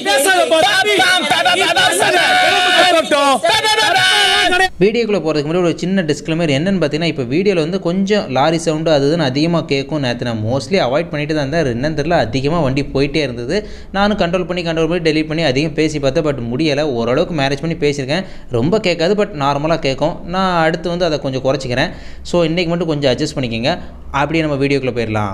வீடியோக்குள்ளே போகிறதுக்கு முன்னாடி ஒரு சின்ன டிஸ்க்ளைமர் என்னன்னு பார்த்தீங்கன்னா இப்போ வீடியோவில் வந்து கொஞ்சம் லாரி சவுண்டு அது இதுன்னு அதிகமாக கேட்கும் நேற்று நான் மோஸ்ட்லி அவாய்ட் பண்ணிட்டு தான் இருந்தேன் என்னன்னு தெரியல அதிகமாக வண்டி போயிட்டே இருந்தது நானும் கண்ட்ரோல் பண்ணி கண்ட்ரோல் பண்ணி டெலிட் பண்ணி அதிகம் பேசி பார்த்தேன் பட் முடியலை ஓரளவுக்கு மேனேஜ் பண்ணி பேசியிருக்கேன் ரொம்ப கேட்காது பட் நார்மலாக கேட்கும் நான் அடுத்து வந்து அதை கொஞ்சம் குறைச்சிக்கிறேன் ஸோ இன்றைக்கி மட்டும் கொஞ்சம் அட்ஜஸ்ட் பண்ணிக்கோங்க அப்படியே நம்ம வீடியோக்குள்ளே போயிடலாம்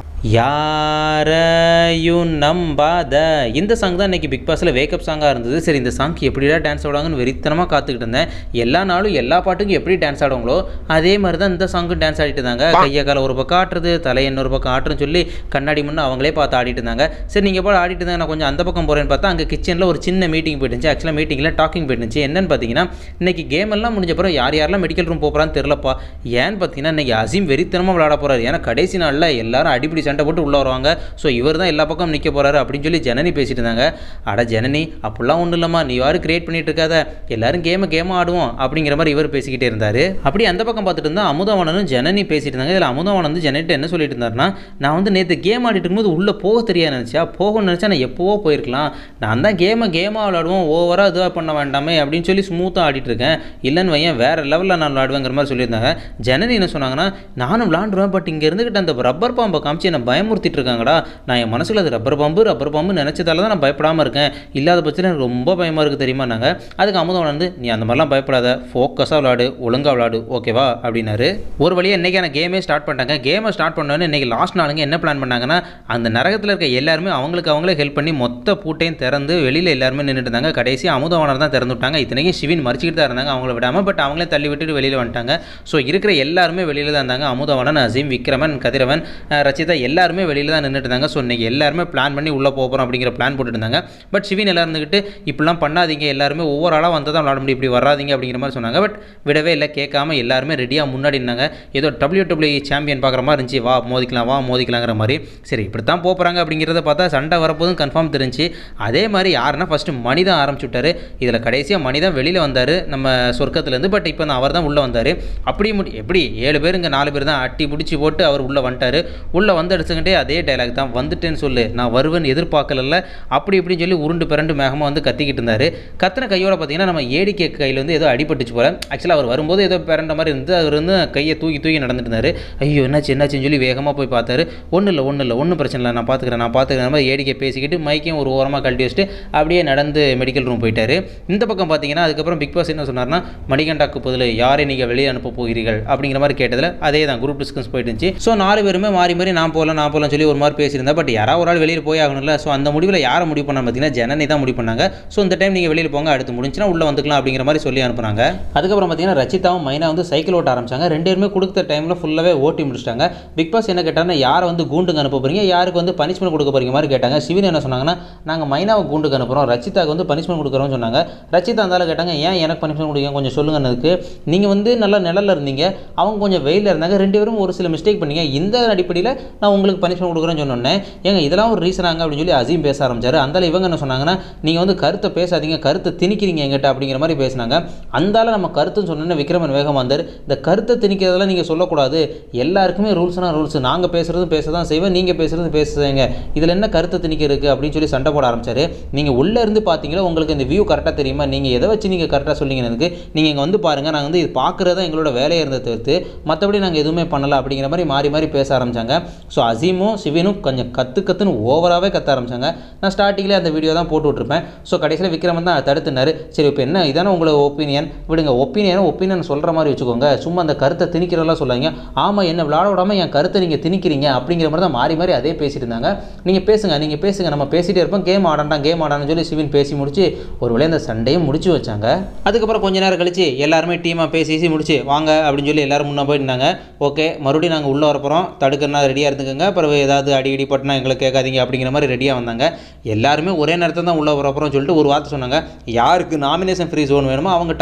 யாரையும் நம்பாத இந்த சாங் தான் இன்றைக்கி பிக் பாஸில் வேக்கப் சாங்காக இருந்தது சரி இந்த சாங்க்கு எப்படிடா டான்ஸ் ஆடுவாங்கன்னு வெறித்தனமாக காத்துக்கிட்டு இருந்தேன் எல்லா நாளும் எல்லா பாட்டுக்கும் எப்படி டான்ஸ் ஆடுவாங்களோ அதே மாதிரி தான் இந்த சாங்கும் டான்ஸ் ஆடிட்டு இருந்தாங்க கையை காலை ஒரு பக்கம் ஆட்டுறது தலை இன்னொரு பக்கம் ஆட்டுறன்னு சொல்லி கண்ணாடி முன்னே அவங்களே பார்த்து ஆடிட்டு இருந்தாங்க சரி நீங்கள் போய் ஆடிட்டு இருந்தாங்க நான் கொஞ்சம் அந்த பக்கம் போகிறேன்னு பார்த்தா அங்கே கிச்சனில் ஒரு சின்ன மீட்டிங் போயிட்டுச்சு ஆக்சுவலாக மீட்டிங்கில் டாக்கிங் போயிட்டுச்சு என்னன்னு பார்த்தீங்கன்னா இன்னைக்கு கேம் எல்லாம் முடிஞ்ச பிறகு யார் யாரெல்லாம் மெடிக்கல் ரூம் போகிறான்னு தெரிலப்பா ஏன்னு பார்த்தீங்கன்னா இன்னைக்கு அசீம் வெறித்தனமாக விளையாட போகிறாரு ஏன்னா கடைசி நாளில் எல்லாரும் அடிப்படி சண்டை போட்டு உள்ளே வருவாங்க ஸோ இவர் தான் எல்லா பக்கம் நிற்க போகிறாரு அப்படின்னு சொல்லி ஜனனி பேசிட்டு இருந்தாங்க அட ஜனனி அப்படிலாம் ஒன்றும் இல்லைம்மா நீ யாரும் கிரியேட் பண்ணிட்டு இருக்காத எல்லாரும் கேமை கேமாக ஆடுவோம் அப்படிங்கிற மாதிரி இவர் பேசிக்கிட்டே இருந்தார் அப்படி அந்த பக்கம் பார்த்துட்டு இருந்தால் அமுதவாணனும் ஜனனி பேசிட்டு இருந்தாங்க இதில் அமுதவாணன் வந்து ஜனனிட்ட என்ன சொல்லிட்டு இருந்தாருன்னா நான் வந்து நேற்று கேம் ஆடிட்டு இருக்கும்போது உள்ளே போக தெரியாது நினச்சா போகணும்னு நினச்சா நான் எப்போவோ போயிருக்கலாம் நான் தான் கேமை கேமாக விளாடுவோம் ஓவராக இதுவாக பண்ண வேண்டாமே அப்படின்னு சொல்லி ஸ்மூத்தாக ஆடிட்டு இருக்கேன் இல்லைன்னு வையன் வேறு லெவலில் நான் விளாடுவேங்கிற மாதிரி சொல்லியிருந்தாங்க ஜனனி என்ன சொன்னாங்கன்னா நானும் விளாண்டுருவேன் பட் இங்கே இருந்துக்கிட்டு அந்த ரப்பர் பாம்பை காமிச்சு என்னை பயமுறுத்திட்டு இருக்காங்கடா நான் என் மனசுல அது ரப்பர் பாம்பு ரப்பர் பாம்பு நினச்சதால தான் நான் பயப்படாமல் இருக்கேன் இல்லாத பட்சத்தில் எனக்கு ரொம்ப பயமாக இருக்குது தெரியுமா நாங்கள் அதுக்கு அமுதம் வந்து நீ அந்த மாதிரிலாம் பயப்படாத ஃபோக்கஸாக விளாடு ஒழுங்காக விளாடு ஓகேவா அப்படின்னாரு ஒரு வழியாக இன்றைக்கான கேமே ஸ்டார்ட் பண்ணிட்டாங்க கேமை ஸ்டார்ட் பண்ணோன்னே இன்றைக்கி லாஸ்ட் நாளுங்க என்ன பிளான் பண்ணாங்கன்னா அந்த நரகத்தில் இருக்க எல்லாருமே அவங்களுக்கு அவங்களே ஹெல்ப் பண்ணி மொத்த பூட்டையும் திறந்து வெளியில் எல்லாருமே நின்றுட்டு இருந்தாங்க கடைசி அமுதவனர் தான் திறந்து விட்டாங்க இத்தனைக்கும் சிவின் மறிச்சிக்கிட்டு தான் இருந்தாங்க அவங்கள விடாமல் பட் அவங்களே தள்ளி விட்டுட்டு வெளியில் வந்துட்டாங்க ஸோ இருக்கிற எல்லாருமே வெளியில் தான் இருந்தாங்க அமுதவனன் அசீம் விக்ரமன் கதிரவன் அஹ், ரச்சிதா எல்லாருமே வெளியில் தான் நின்றுட்டு இருந்தாங்க ஸோ இன்றைக்கி எல்லாருமே பிளான் பண்ணி உள்ளே போகிறோம் அப்படிங்கிற பிளான் போட்டுட்டு இருந்தாங்க பட் சிவின் எல்லாம் இருந்துக்கிட்டு இப்படிலாம் பண்ணாதீங்க எல்லாருமே ஒவ்வொரு ஆளாக வந்து தான் விளாட முடியும் இப்படி வராதீங்க அப்படிங்கிற மாதிரி சொன்னாங்க பட் விடவே இல்லை கேட்காம எல்லாருமே ரெடியாக முன்னாடி இருந்தாங்க ஏதோ டபிள்யூ டபிள்யூ சாம்பியன் பார்க்குற மாதிரி இருந்துச்சு வா மோதிக்கலாம் வா மோதிக்கலாங்கிற மாதிரி சரி இப்படி தான் போகிறாங்க அப்படிங்கிறத பார்த்தா சண்டை வரப்போதும் கன்ஃபார்ம் தெரிஞ்சு அதே மாதிரி யாருன்னா ஃபஸ்ட்டு மணி தான் ஆரம்பிச்சு விட்டாரு இதில் கடைசியாக மணி தான் வெளியில் வந்தார் நம்ம சொர்க்கத்துலேருந்து பட் இப்போ அவர் தான் உள்ளே வந்தார் அப்படி முடி எப்படி ஏழு பேர் இங்கே நாலு பேர் தான் அட்டி பிடிச்சி போட்டு அவர் உள்ளே வந்துட்டார் உள்ளே வந்து அடிச்சுக்கிட்டே அதே டைலாக் தான் வந்துட்டேன்னு சொல்லு நான் வருவேன்னு எதிர்பார்க்கல அப்படி இப்படின்னு சொல்லி உருண்டு பிறண்டு மேகமாக வந்து கத்திக்கிட்டு இருந்தார் கத்தின கையோட பார்த்தீங்கன்னா நம்ம ஏடிகே கையில் வந்து ஏதோ அடிபட்டுச்சு போல ஆக்சுவலாக அவர் வரும்போது ஏதோ பிறண்ட மாதிரி இருந்து அவர் வந்து கையை தூக்கி தூக்கி நடந்துட்டு இருந்தார் ஐயோ என்னாச்சு என்னாச்சுன்னு சொல்லி வேகமாக போய் பார்த்தாரு ஒன்றும் இல்லை ஒன்றும் இல்லை ஒன்றும் பிரச்சனை இல்லை நான் பார்த்துக்கிறேன் நான் பார்த்துக்கிறேன் மாதிரி ஏடிக்கை பேசிக்கிட்டு மைக்கையும் ஒரு ஓரமாக கழட்டி வச்சுட்டு அப்படியே நடந்து மெடிக்கல் ரூம் போயிட்டாரு இந்த பக்கம் பார்த்தீங்கன்னா அதுக்கப்புறம் பிக் பாஸ் என்ன சொன்னார்னா மணிகண்டாக்கு பதில் யாரை நீங்கள் வெளியே அனுப்ப போகிறீர்கள் அப்படிங்கிற மாதிரி கேட்டதில் அதே தான் குரூப் டிஸ்கஸ் போயிட்டு இருந்துச்சு ஸோ நாலு பேருமே மாறி மாறி நான் போகலாம் நான் போகலாம் சொல்லி ஒரு மாதிரி பேசியிருந்தா பட் யாராவது ஒரு ஆள் வெளியில் போய் ஆகணும்ல ஸோ அந்த முடிவில் யாரை முடிவு பண்ண பார்த்தீங்கன்னா ஜனனி தான் முடிவு பண்ணாங்க ஸோ இந்த டைம் நீங்கள் வெளியில் போங்க அடுத்து முடிஞ்சுன்னா உள்ளே வந்துக்கலாம் அப்படிங்கிற மாதிரி சொல்லி அனுப்புனாங்க அதுக்கப்புறம் பார்த்தீங்கன்னா ரச்சிதாவும் மைனா வந்து சைக்கிள் ஓட்ட ஆரம்பிச்சாங்க ரெண்டு பேருமே கொடுத்த டைமில் ஃபுல்லாகவே ஓட்டி முடிச்சிட்டாங்க பிக் பாஸ் என்ன கேட்டாங்கன்னா யாரை வந்து கூண்டுக்கு அனுப்ப போறீங்க யாருக்கு வந்து பனிஷ்மெண்ட் கொடுக்க போறீங்க மாதிரி கேட்டாங்க சிவின் என்ன சொன்னாங்கன்னா நாங்கள் மைனாவை கூண்டுக்கு அனுப்புகிறோம் ரச்சிதாக்கு வந்து பனிஷ்மெண்ட் கொடுக்குறோம்னு சொன்னாங்க ரச்சிதா இருந்தாலும் கேட்டாங்க ஏன் எனக்கு பனிஷ்மெண்ட் கொடுங்க கொஞ்சம் சொல்லுங்கன்னதுக்கு நீங்கள் வந்து நல்லா நிழல்ல இருந்தீங்க அவங்க கொஞ்சம் வெயிலில் இருந்தாங்க ரெண்டு பேரும் ஒரு சில மிஸ்டேக் பண்ணீங்க இந்த அடிப்படையில் நான் உங்களுக்கு பனிஷ்மெண்ட் கொடுக்குறேன்னு சொன்னோன்னே ஏங்க இதெல்லாம் ஒரு ரீசனாங்க அப்படின்னு சொல்லி அசீம் பேச ஆரம்பிச்சாரு அந்த இவங்க என்ன சொன்னாங்கன்னா நீங்கள் வந்து கருத்தை பேசாதீங்க கருத்தை திணிக்கிறீங்க எங்கிட்ட அப்படிங்கிற மாதிரி பேசினாங்க அந்தால நம்ம கருத்துன்னு சொன்னோன்னே விக்ரமன் வேகமாக வந்தார் இந்த கருத்தை திணிக்கிறதெல்லாம் நீங்கள் சொல்லக்கூடாது எல்லாருக்குமே ரூல்ஸ்னால் ரூல்ஸ் நாங்கள் பேசுகிறது பேச தான் செய்வேன் நீங்கள் பேசுகிறது பேசுவீங்க இதில் என்ன கருத்தை திணிக்கிறதுக்கு அப்படின்னு சொல்லி சண்டை போட ஆரம்பிச்சாரு நீங்கள் உள்ளே இருந்து பார்த்தீங்களா உங்களுக்கு இந்த வியூ கரெக்டாக தெரியுமா நீங்கள் எதை வச்சு நீங்கள் கரெக்டாக சொல்லிங்கிறதுக்கு நீங்கள் இங்கே வந்து பாருங்கள் நாங்கள் வந்து இது பார்க்குறது தான் எங்களோட வேலையாக இருந்ததை தவிர்த்து மற்றபடி நாங்கள் எதுவுமே பண்ணல அப்படிங்கிற மாதிரி மாறி மாறி பேச ஆரம்பிச்சாங்க ஸோ அசீமும் சிவினும் கொஞ்சம் கற்று கற்றுன்னு ஓவராகவே கத்த ஆரம்பிச்சாங்க நான் ஸ்டார்டிங்கில் அந்த வீடியோ தான் போட்டு விட்ருப்பேன் ஸோ கடைசியில் விக்ரமன் தான் தடுத்துனாரு சரி இப்போ என்ன இதானே உங்களோட ஒப்பீனியன் விடுங்க ஒப்பீனியன் ஒப்பீனியன் சொல்கிற மாதிரி வச்சுக்கோங்க சும்மா அந்த கருத்தை திணிக்கிறதெல்லாம் சொல்லாங்க ஆமாம் என்ன விளாட விடாமல் என் கருத்தை நீங்கள் திணிக்கிறீங்க அப்படிங்கிற மாதிரி தான் மாறி மாறி அதே பேசிட்டு இருந்தாங்க நீங்கள் பேசுங்க நீங்கள் பேசுங்க நம்ம பேசிகிட்டே இருப்போம் கேம் ஆடாண்டா கேம் ஆடான்னு சொல்லி சிவின் பேசி முடிச்சு ஒரு வேளை அந்த சண்டையும் முடிச்சு வச்சாங்க அதுக்கப்புறம் கொஞ்ச நேரம் கழிச்சு எல்லாருமே டீமாக பேசி பேசி முடிச்சு வாங்க அப்படின்னு சொல்லி எல்லாரும் முன்னே போயிருந்தாங்க ஓகே மறுபடியும் நாங்கள் உள்ளே வரப்போகிறோம் தடுக்கிறனா ரெடியாக இருந்துக்கோங்க அப்புறம் ஏதாவது அடி இடி பட்டுனா எங்களை கேட்காதீங்க அப்படிங்கிற மாதிரி ரெடியாக வந்தாங்க எல்லாருமே ஒரே நேரத்தில் தான் உள்ளே வரப்போகிறோம் சொல்லிட்டு ஒரு வார்த்தை சொன்னாங்க யாருக்கு நாமினேஷன் ஃப்ரீ ஜோன் வேணுமோ அவங்க டக்குன்னு உள்ளே போங்க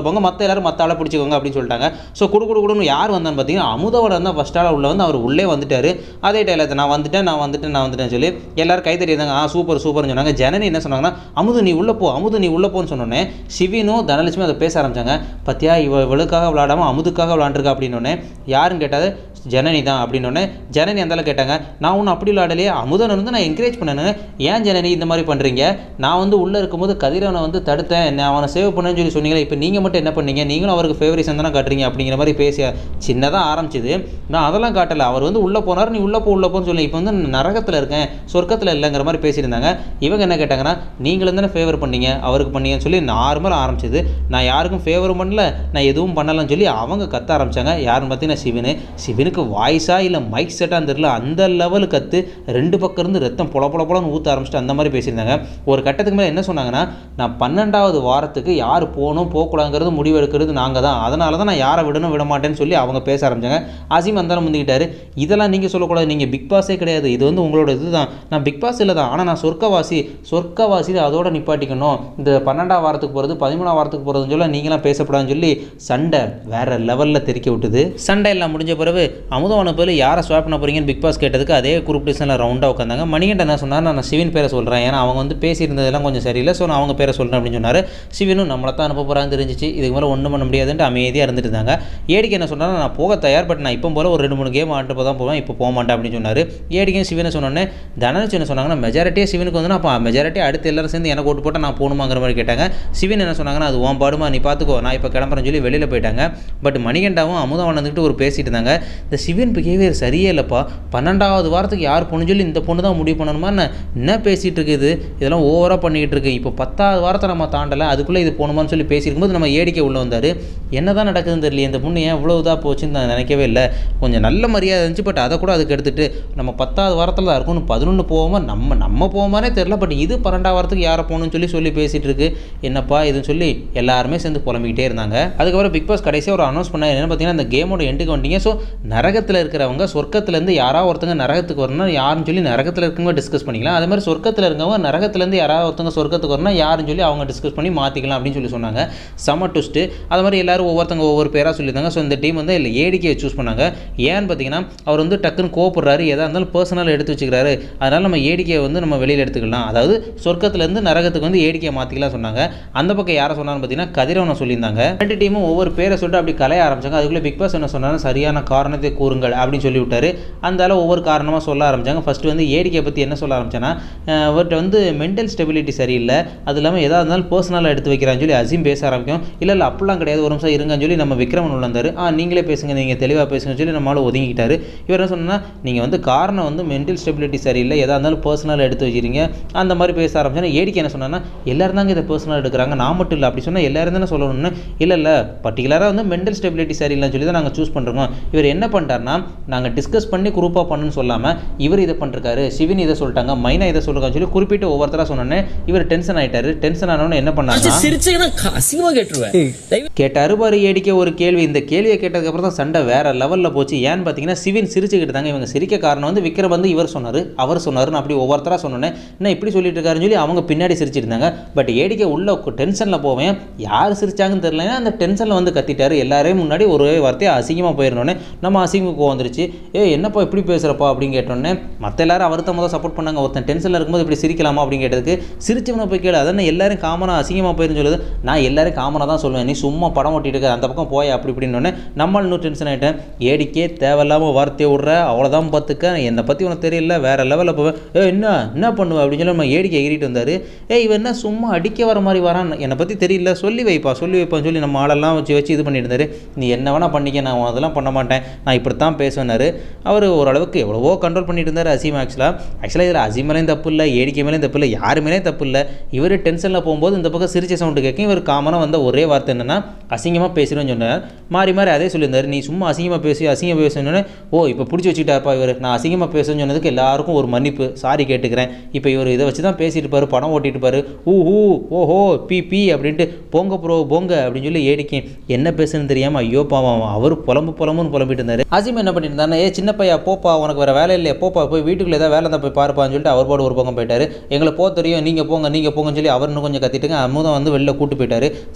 போங்க மற்ற எல்லாரும் மற்ற ஆளை பிடிச்சிக்கோங்க அப்படின்னு சொல்லிட்டாங்க ஸோ குடு குடு குடுன்னு யார் வந்தான்னு பார்த்தீங்கன்னா அமுதவன் தான் ஃபஸ்ட் ஆளாக உள்ள வந்து அவர் உள்ளே வந்துட்டாரு அதே டைலாக் நான் வந்துட்டேன் நான் வந்துட்டேன் நான் வந்துட்டேன் சொல்லி எல்லாரும் கை தட்டியிருந்தாங்க ஆ சூப்பர் சூப்பர்னு சொன்னாங்க ஜனனி என்ன சொன்னாங்கன்னா அமுது நீ உள்ளே போ அமுது நீ உள்ளே போன்னு சொன்னோன்னே சிவினும் தனலட்சுமி அதை பேச ஆரம்பிச்சாங்க பத்தியா இவ இவளுக்காக விளாடாம அமுதுக்காக விளாண்டுருக்கா அப்படின்னோடனே யாருன்னு கேட்டாது ஜனனி தான் அப்படின்னோடனே ஜனனி அந்தால கேட்டாங்க நான் ஒன்றும் அப்படி விளாடலையே அமுதன் வந்து நான் என்கரேஜ் பண்ணேன்னு ஏன் ஜனனி இந்த மாதிரி பண்ணுறீங்க நான் வந்து உள்ளே இருக்கும்போது கதிரவனை வந்து தடுத்தேன் நான் அவனை சேவ் பண்ணேன்னு சொல்லி சொன்னீங்களே இப்போ நீங்கள் மட்டும் என்ன பண்ணீங்க நீங்களும் அவருக்கு ஃபேவரிசம் தானே காட்டுறீங்க அப்படிங்கிற மாதிரி பேசி சின்னதாக ஆரம்பிச்சது நான் அதெல்லாம் காட்டலை அவர் வந்து உள்ளே போனார் நீ உள்ளே போ உள்ளே போன்னு சொல்லி இப்போ வந்து நரகத்தில் இருக்கேன் சொர்க்கத்தில் இல்லைங்கிற மாதிரி பேசியிருந்தாங்க இவங்க என்ன கேட்டாங்கன்னா நீங்களும் தானே ஃபேவர் பண்ணீங்க அவருக்கு பண்ணீங்கன்னு சொல்லி நார்மல் ஆரம்பிச்சது நான் யாருக்கும் ஃபேவரும் பண்ணல நான் எதுவும் பண்ணலன்னு சொல்லி அவங்க கத்த ஆரம்பிச்சாங்க யாருன்னு பார்த்தீங்கன்னா சிவனு சிவனுக்கு வாய்ஸா இல்லை மைக் செட்டான்னு தெரியல அந்த லெவலு கத்து ரெண்டு பக்கம் இருந்து ரத்தம் பொல பொல பொலன்னு ஊற்ற ஆரம்பிச்சிட்டு அந்த மாதிரி பேசியிருந்தாங்க ஒரு கட்டத்துக்கு மேலே என்ன சொன்னாங்கன்னா நான் பன்னெண்டாவது வாரத்துக்கு யார் போகணும் போகக்கூடாங்கிறது முடிவு எடுக்கிறது நாங்கள் தான் அதனால தான் நான் யாரை விடணும் விட மாட்டேன்னு சொல்லி அவங்க பேச ஆரம்பிச்சாங்க அசீம் அந்தாலும் முந்திக்கிட்டாரு இதெல்லாம் நீங்கள் சொல்லக்கூடாது நீங்கள் பிக் பாஸே கிடையாது இது வந்து உங்களோட இதுதான் நான் பிக் பாஸ் இல்லை தான் ஆனால் நான் சொர்க்கவாசி சொர்க்கவாசி அதோட நிப்பாட்டிக்கணும் இந்த பன்னெண்டாம் வாரத்துக்கு போகிறது பதிமூணாம் வாரத்துக்கு போகிறதுன்னு சொல்ல நீங்களாம் பேசப்படாதுன்னு சொல்லி சண்டை வேற லெவலில் தெறிக்க விட்டுது சண்டை எல்லாம் முடிஞ்ச பிறகு அமுதவனை போல யாரை ஸ்வாப் பண்ண போறீங்கன்னு பிக் பாஸ் கேட்டதுக்கு அதே குரூப் டிசனில் ரவுண்டாக உட்காந்தாங்க மணிகண்டன் என்ன சொன்னார் நான் சிவின் பேரை சொல்கிறேன் ஏன்னா அவங்க வந்து பேசியிருந்ததெல்லாம் கொஞ்சம் சரியில்லை ஸோ நான் அவங்க பேரை சொல்கிறேன் அப்படின்னு சொன்னார் சிவனும் நம்மளை தான் அனுப்ப போகிறான்னு தெரிஞ்சிச்சு இதுக்கு மேலே ஒன்றும் பண்ண முடியாதுன்ட்டு அமைதியாக இருந்துட்டு இருந்தாங்க ஏடிக்கு என்ன சொன்னார் நான் போக தயார் பட் நான் இப்போ போல ஒரு ரெண்டு மூணு கேம் ஆட்டு தான் போவேன் இப்போ போக மாட்டேன் அப்படின்னு சொன்னார் ஏடிக்கும் சிவனை சொன்னோன்னே தனலட்சுமி என்ன சொன்னாங்கன்னா மெஜாரிட்டியாக சிவனுக்கு வந்து அப்போ மெஜாரிட்டி அடுத்து எல்லாரும் சேர்ந்து எனக்கு ஓட்டு போட்டால் நான் போகணுமாங்கிற மாதிரி கேட்டாங்க சிவன் என்ன சொன்னாங்கன்னா அது உன் பாடுமா நீ பார்த்துக்கோ நான் இப்போ கிளம்புறேன்னு சொல்லி வெளியில் போயிட்டாங்க பட் மணிகண்டாவும் அமுதவன் வந்துட்டு ஒரு பேசிட்டு இருந்தாங்க இந்த சிவன் பிஹேவியர் சரியே இல்லைப்பா பன்னெண்டாவது வாரத்துக்கு யார் பொண்ணு சொல்லி இந்த பொண்ணு தான் முடிவு பண்ணணுமா என்ன என்ன பேசிகிட்டு இருக்குது இதெல்லாம் ஓவராக பண்ணிக்கிட்டு இருக்கு இப்போ பத்தாவது வாரத்தை நம்ம தாண்டலை அதுக்குள்ளே இது போகணுமான்னு சொல்லி பேசியிருக்கும்போது நம்ம ஏடிக்கை உள்ளே வந்தார் என்ன தான் நடக்குதுன்னு தெரியல இந்த பொண்ணு ஏன் இவ்வளோ இதாக போச்சுன்னு நான் நினைக்கவே இல்லை கொஞ்சம் நல்ல மரியாதை இருந்துச்சு பட் அதை கூட அதுக்கு எடுத்துட்டு நம்ம பத்தாவது வாரத்தில் தான் இருக்கணும் பதினொன்று போகாமல் நம்ம நம்ம போகாமனே தெரில பட் இது பன்னெண்டாம் வாரத்துக்கு யாரை போகணும்னு சொல்லி சொல்லி பேசிகிட்டு இருக்கு என்னப்பா இதுன்னு சொல்லி எல்லாருமே சேர்ந்து புலம்பிக்கிட்டே இருந்தாங்க அதுக்கப்புறம் பிக் பாஸ் கடைசியாக ஒரு அனௌன்ஸ் பண்ணார் என்ன பார்த்தீங்கன்னா அந்த கேமோட எண்டுக்கு வந்துட்டீங்க ஸோ நரகத்தில் இருக்கிறவங்க சொர்க்கத்துலேருந்து யாராவது ஒருத்தங்க நரகத்துக்கு வரணும்னா யாருன்னு சொல்லி நரகத்தில் இருக்கவங்க டிஸ்கஸ் பண்ணிக்கலாம் அதே மாதிரி சொர்க்கத்தில் இருக்கவங்க நரகத்துலேருந்து யாராவது ஒருத்தங்க சொர்க்கத்துக்கு வரணும்னா யாருன்னு சொல்லி அவங்க டிஸ்கஸ் பண்ணி மாற்றிக்கலாம் அப்படின்னு சொல்லி சொன்னாங்க செம ட்விஸ்ட்டு அது மாதிரி எல்லாரும் ஒவ்வொருத்தங்க ஒவ்வொரு பேராக சொல்லியிருந்தாங்க ஸோ இந்த டீம் வந்து இல்லை ஏடிக்கையை சூஸ் பண்ணாங்க ஏன்னு பார்த்தீங்கன்னா அவர் வந்து டக்குன்னு கோவப்படுறாரு எதாக இருந்தாலும் பர்சனல் எடுத்து வச்சுக்கிறாரு அதனால் நம்ம ஏடிக்கையை வந்து நம்ம வெளியில் எடுத்துக்கலாம் அதாவது சொர்க்கத்துலேருந்து நரகத்துக்கு வந்து ஏடிக்கையை மாற்றிக்கலாம் சொன்னாங்க அந்த பக்கம் யாரை சொன்னான்னு பார்த்தீங்கன்னா கதிரவனை சொல்லியிருந்தாங்க ரெண்டு டீமும் ஒவ்வொரு பேரை சொல்லிட்டு அப்படி கலைய ஆரம்பிச்சாங்க அதுக்குள்ளே பிக் பாஸ் என்ன சொன்னாரு சரியான காரணத்தை கூறுங்கள் அப்படின்னு சொல்லி விட்டாரு அந்த ஆளு ஒவ்வொரு காரணமாக சொல்ல ஆரம்பிச்சாங்க ஃபர்ஸ்ட் வந்து ஏடிக்கையை பற்றி என்ன சொல்ல ஆரம்பிச்சேன்னா அவர்கிட்ட வந்து மென்டல் ஸ்டெபிலிட்டி சரியில்லை அது இல்லாமல் எதாக இருந்தாலும் பர்சனலாக எடுத்து வைக்கிறான்னு சொல்லி அசீம் பேச ஆரம்பிக்கும் இல்லை இல்லை அப்படிலாம் கிடையாது ஒரு நிமிஷம் இருங்கன்னு சொல்லி நம்ம விக்ரமன் உள்ள வந்தார் ஆ நீங்களே பேசுங்க நீங்கள் தெளிவாக பேசுங்கன்னு சொல்லி நம்மளால் ஒதுங்கிட்டாரு இவர் என்ன சொன்னா நீங்கள் வந்து காரணம் வந்து மென்டல் ஸ்டெபிலிட்டி சரியில்லை எதாக இருந்தாலும் பர்சனலாக எடுத்து வச்சிருங்க அந்த மாதிரி பேச ஆரம்பிச்சோன்னா ஏடிக்கை என்ன சொன்னா எல்லாரும் தாங்க இதை பர்சனலாக எடுக்கிறாங்க நான் மட்டும் இல்லை அப்படி சொன்னால் எல்லாரும் தானே சொல்லணும்னு இல்லை இல்லை பர்டிகுலராக வந்து மென்டல் ஸ்டெபிலிட்டி சரியில்லைன்னு சொல்லி தான் நாங்கள் சூஸ் பண்ணுறோம் இவர் என்ன பண்ணிட்டாருன்னா நாங்கள் டிஸ்கஸ் பண்ணி குரூப்பாக பண்ணுன்னு சொல்லாமல் இவர் இதை பண்ணிருக்காரு சிவின் இதை சொல்லிட்டாங்க மைனா இதை சொல்லிருக்கான்னு சொல்லி குறிப்பிட்டு ஒவ்வொருத்தராக சொன்னோன்னே இவர் டென்ஷன் ஆயிட்டாரு டென்ஷன் ஆனவொன்னே என்ன பண்ணாருன்னா சிரிச்சீங்கன்னா அசிங்கமா கேட்டுருவேன் தயவு கேட்டாரு பாரு ஏடிக்க ஒரு கேள்வி இந்த கேள்வியை கேட்டதுக்கப்புறம் தான் சண்டை வேற லெவலில் போச்சு ஏன்னு பார்த்தீங்கன்னா சிவின் சிரிச்சுக்கிட்டு தாங்க இவங்க சிரிக்க காரணம் வந்து விக்ரம் வந்து இவர் சொன்னார் அவர் சொன்னாருன்னு அப்படி ஒவ்வொருத்தராக சொன்னோன்னே என்ன இப்படி சொல்லிட்டு இருக்காருன்னு சொல்லி அவங்க பின்னாடி சிரிச்சிட்டு இருந்தாங்க பட் ஏடிக்க உள்ள டென்ஷனில் போவேன் யார் சிரிச்சாங்கன்னு தெரியல அந்த டென்ஷனில் வந்து கத்திட்டாரு எல்லாரையும் முன்னாடி ஒரே வார்த்தையை அசிங்கமாக போயிருந்தோன்னே நம்ம அசிங்க கோவம் வந்துருச்சு ஏ என்னப்பா இப்படி பேசுகிறப்பா அப்படின்னு கேட்டோன்னே மற்ற எல்லாரும் அவர்த்த முதல் சப்போர்ட் பண்ணாங்க ஒருத்தன் டென்ஷனில் இருக்கும்போது இப்படி சிரிக்கலாமா அப்படின்னு கேட்டதுக்கு சிரிச்சவனை போய் கேளு அதான் எல்லாரும் காமனாக அசிங்கமாக போயிருன்னு சொல்லுது நான் எல்லாரும் காமனாக தான் சொல்லுவேன் நீ சும்மா படம் ஓட்டிட்டு இருக்க அந்த பக்கம் போய் அப்படி இப்படின்னு நம்மள இன்னும் டென்ஷன் ஆகிட்டேன் ஏடிக்கே தேவையில்லாமல் வார்த்தையை விட்ற அவ்வளோதான் பார்த்துக்க என்னை பற்றி உனக்கு தெரியல வேற லெவலில் போவேன் ஏ என்ன என்ன பண்ணுவேன் அப்படின்னு சொல்லி நம்ம ஏடிக்கை ஏறிட்டு வந்தார் ஏ இவன் என்ன சும்மா அடிக்க வர மாதிரி வரான் என்னை பற்றி தெரியல சொல்லி வைப்பா சொல்லி வைப்பான்னு சொல்லி நம்ம ஆளெல்லாம் வச்சு வச்சு இது பண்ணிட்டு இருந்தாரு நீ என்ன வேணால் பண்ணிக்க நான் அதெல்லாம் பண்ண மாட்டேன் நான் இப்படி தான் பேசுவேனாரு அவர் ஓரளவுக்கு எவ்வளவோ கண்ட்ரோல் பண்ணிட்டு இருந்தார் அசீம் ஆக்சுவலாக ஆக்சுவலாக இதில் அசீம் மேலேயும் தப்பு இல்லை ஏடிக்கை மேலேயும் தப்பு இல்லை யார் மேலேயும் தப்பு இல்லை இவர் டென்ஷனில் போகும்போது இந்த பக்கம் சிரிச்ச சவுண்டு கேட்கும் இவர் காமனாக வந்த ஒரே வார்த்தை என்னன்னா அசிங்கமாக பேசுகிறேன்னு சொன்னார் மாறி மாறி அதே சொல்லியிருந்தார் நீ சும்மா அசிங்கமாக பேசி அசிங்கமாக பேசுனோன்னே ஓ இப்போ பிடிச்சி வச்சுக்கிட்டாருப்பா இவர் நான் அசிங்கமாக பேசுன்னு சொன்னதுக்கு எல்லாருக்கும் ஒரு மன்னிப்பு சாரி கேட்டுக்கிறேன் இப்போ இவர் இதை வச்சு தான் பேசிட்டு இருப்பாரு படம் ஓட்டிட்டு இருப்பாரு ஊ ஹூ ஓஹோ பி பி அப்படின்ட்டு போங்க ப்ரோ போங்க அப்படின்னு சொல்லி ஏடிக்கேன் என்ன பேசுன்னு தெரியாமல் ஐயோ பாவம் அவர் புலம்பு புலம்புன்னு புலம்பிட்டு இருந்தார் அசீம் என்ன பண்ணிட்டு இருந்தாருன்னா ஏ சின்ன பையா போப்பா உனக்கு வேறு வேலை இல்லையா போப்பா போய் வீட்டுக்குள்ள ஏதாவது வேலை இருந்தால் போய் பாருப்பான்னு சொல்லிட்டு அவர் பாடு ஒரு பக்கம் போயிட்டாரு எங்களை போக தெரியும் நீங்கள் போங்க நீங்கள் போங்கன்னு சொல்லி அவர் இன்னும் கொஞ்சம் கத்திட்டுங்க அமுதம் வந்து வெளில கூட்டு போயிட்டாரு சரி சரி விடுங்க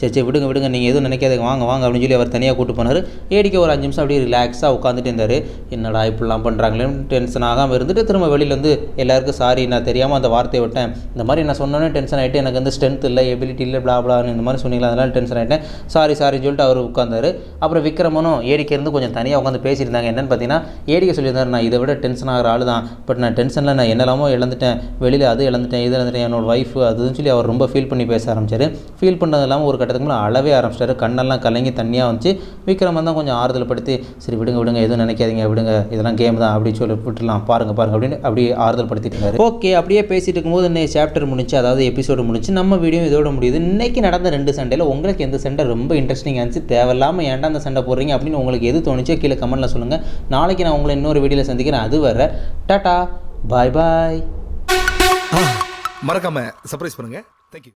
விடுங்க விடுங்க நீங்கள் எதுவும் நினைக்காதீங்க வாங்க வாங்க அப்படின்னு சொல்லி அவர் தனியாக கூட்டு போனார் ஏடிக்க ஒரு அஞ்சு நிமிஷம் அப்படியே ரிலாக்ஸாக உட்காந்துட்டு இருந்தார் என்னடா இப்படிலாம் பண்ணுறாங்களேன்னு டென்ஷன் ஆகாமல் இருந்துட்டு திரும்ப வெளியில வந்து எல்லாருக்கும் சாரி நான் தெரியாமல் அந்த வார்த்தையை விட்டேன் இந்த மாதிரி நான் சொன்னோன்னே டென்ஷன் ஆகிட்டு எனக்கு வந்து ஸ்ட்ரென்த் இல்லை எபிலிட்டி இல்லை blah blah ன்னு இந்த மாதிரி சொன்னீங்களா அதனால டென்ஷன் ஆகிட்டேன் சாரி சாரின்னு சொல்லிட்டு அவர் உட்காந்தாரு அப்புறம் விக்ரமனும் ஏடிக்க இருந்து கொஞ்சம் தனியாக உட்காந்து பேசியிருந்தாங்க என்னன்னு பார்த்தீங்கன்னா ஏடிக்க சொல்லியிருந்தாரு நான் இதை விட டென்ஷன் ஆகிற ஆள் தான் பட் நான் டென்ஷனில் நான் என்னெல்லாமோ இழந்துட்டேன் வெளியில் அது இழந்துட்டேன் இது இழந்துட்டேன் என்னோட ஒய்ஃப் அதுன்னு சொல்லி அவர் ரொம்ப ஃபீல் பண்ணி பேச ஆரம்பிச்சார் ஃபீல் பண்ணது இல்லாமல் ஒரு கட்டத்துக்கு மேலே அழவே ஆரம்பிச்சிட்டாரு கண்ணெல்லாம் கலங்கி தண்ணியாக வந்துச்சு விக்ரமன் தான் கொஞ்சம் ஆறுதல் படுத்தி சரி விடுங்க விடுங்க எதுவும் நினைக்காதீங்க விடுங்க இதெல்லாம் கேம் தான் அப்படி சொல்லி விட்டுலாம் பாருங்க பாருங்க அப்படின்னு அப்படியே ஆறுதல் படுத்திட்டு இருந்தாரு ஓகே அப்படியே பேசிட்டு இருக்கும்போது இன்னைக்கு சாப்டர் முடிச்சு அதாவது எபிசோடு முடிச்சு நம்ம வீடியோ இதோட முடியுது இன்னைக்கு நடந்த ரெண்டு சண்டையில் உங்களுக்கு எந்த சண்டை ரொம்ப இன்ட்ரெஸ்டிங்காக இருந்துச்சு தேவையில்லாமல் ஏன்டா அந்த சண்டை போடுறீங்க அப்படின்னு உங்களுக்கு எது தோணுச்சோ கீழே கமெண்ட்டில் சொல்லுங்கள் நாளைக்கு நான் உங்களை இன்னொரு வீடியோவில் சந்திக்கிறேன் அது வர டாடா பாய் பாய் மறக்காம சர்ப்ரைஸ் பண்ணுங்க தேங்க்யூ